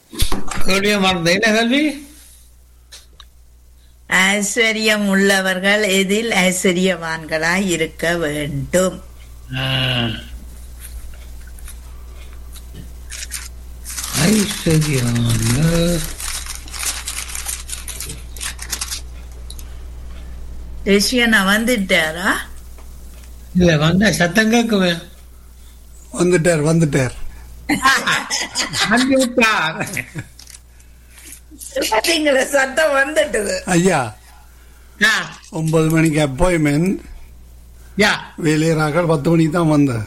கேள்வியை மறந்த என்ன கேள்வி ஐஸ்வர்யம் உள்ளவர்கள் எதில் ஐஸ்வர்யவான்களாய் இருக்க வேண்டும் ஆ. ஐஸ்வர்யவான்கள் ரிஷியனா வந்துட்டாரா இல்ல வந்த சத்தம் கேட்குமே வந்துட்டார் வந்துட்டார் வந்து விட்டார் பாத்தீங்களா சத்தம் வந்துட்டுது ஐயா யா, ஒன்பது மணிக்கு அப்பாயின்மெண்ட் யா வேலையராக்கள் பத்து மணிக்கு தான் வந்தேன்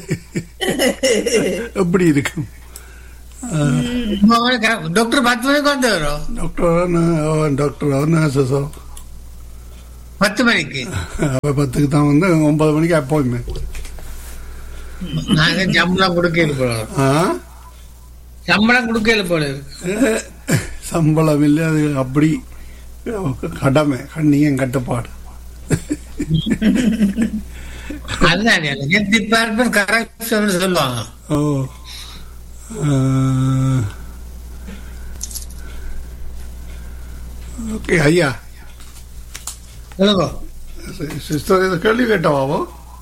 எப்படி இருக்கும் டாக்டர் பத்து மணிக்கு வந்து வரும் டாக்டரோ டாக்டரோ நர்சஸோ பத்து மணிக்கு அவ பத்துக்கு தான் வந்து ஒன்பது மணிக்கு அப்பாயின்மெண்ட் நாங்க சம்பளம் கொடுக்கல போல இருக்கு. ஆ சம்பளம் கொடுக்கல போல இருக்கு. சம்பளம் இல்லை அது அப்படி கடமை கண்ணியம் கட்டுப்பாடு அதுதான் ஹெல்த் டிபார்ட்மெண்ட் கரெக்ட் சொல்லுவாங்க ஓ ஓகே ஐயா சொல்லுங்க சிஸ்டர் இது கேள்வி கேட்டவாவோ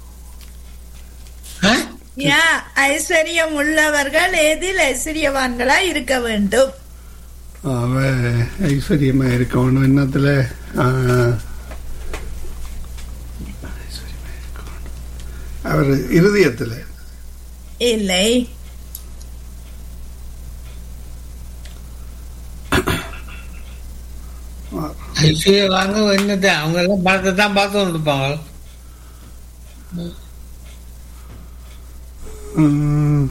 ஆ? யா ஐஸ்வர்யம் உள்ளவர்கள் எதில் ஐஸ்வர்யவான்களாய் இருக்க வேண்டும் அவ ஐஸ்வர்யமா இருக்கணும் என்னத்துல ஆ, ஐஸ்வர்யமா இருக்கணும். அவர் இருதயத்துல இல்லை ஐஸ்வர்யா வாங்க என்னது அவங்க எல்லாம் பணத்தை தான் பார்த்து கொடுப்பாங்க ம்.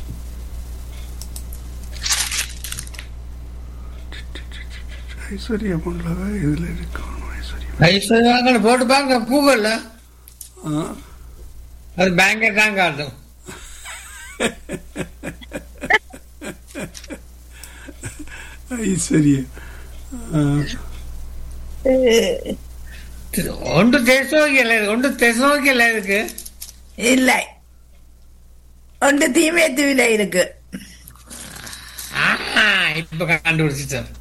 ஐஸ்வர்யம் உள்ளவ இதுல இருக்கணும் ஐஸ்வர்யம் ஐஸ்வர்யா வாங்க போட்டு பாருங்க கூகுள்ல ஆ, அது பேங்க தான் காட்டும் ஐஸ்வர்யம் ஆ, ஒன்று தெசோக்கியல ஒன்று தெசோக்கியல இருக்கு இல்லை ஒன்று தீமேத்துவில இருக்கு ஆ, இப்ப கண்டுபிடிச்சிட்டேன்